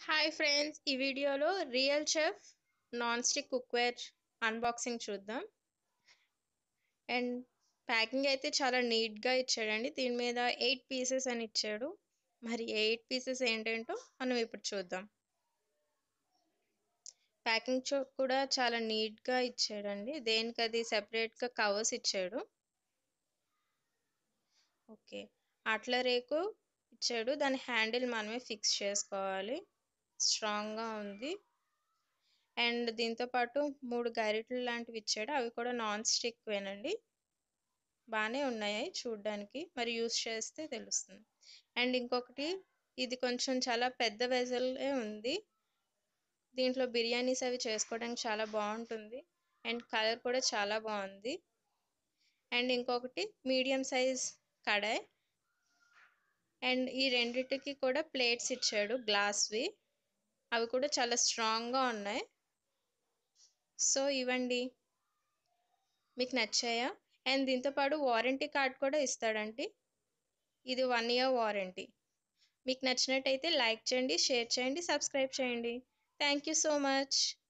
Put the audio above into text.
hi friends ఈ వీడియోలో real chef non stick cookware unboxing చూద్దాం అండ్ ప్యాకింగ్ అయితే చాలా నీట్గా ఇచ్చాడండి దీని మీద ఎయిట్ పీసెస్ అని ఇచ్చాడు మరి ఎయిట్ పీసెస్ ఏంటంటో మనం ఇప్పుడు చూద్దాం ప్యాకింగ్ చో కూడా చాలా నీట్గా ఇచ్చాడండి దేనికి అది సెపరేట్గా కవర్స్ ఇచ్చాడు ఓకే అట్ల రేకు ఇచ్చాడు దాని హ్యాండిల్ మనమే ఫిక్స్ చేసుకోవాలి స్ట్రాంగ్గా ఉంది అండ్ దీంతో పాటు మూడు గరిటెలు లాంటివి ఇచ్చాడు అవి కూడా నాన్ స్టిక్వేనండి బాగానే ఉన్నాయి చూడడానికి మరి యూస్ చేస్తే తెలుస్తుంది అండ్ ఇంకొకటి ఇది కొంచెం చాలా పెద్ద వెజలే ఉంది దీంట్లో బిర్యానీస్ అవి చేసుకోవడానికి చాలా బాగుంటుంది అండ్ కలర్ కూడా చాలా బాగుంది అండ్ ఇంకొకటి మీడియం సైజ్ కడాయి అండ్ ఈ రెండిటికి కూడా ప్లేట్స్ ఇచ్చాడు గ్లాస్వి అవి కూడా చాలా స్ట్రాంగ్గా ఉన్నాయి సో ఇవ్వండి మీకు నచ్చాయా అండ్ దీంతో పాటు వారంటీ కార్డ్ కూడా ఇస్తాడండి ఇది వన్ ఇయర్ వారంటీ మీకు నచ్చినట్టయితే లైక్ చేయండి షేర్ చేయండి సబ్స్క్రైబ్ చేయండి థ్యాంక్ యూ సో మచ్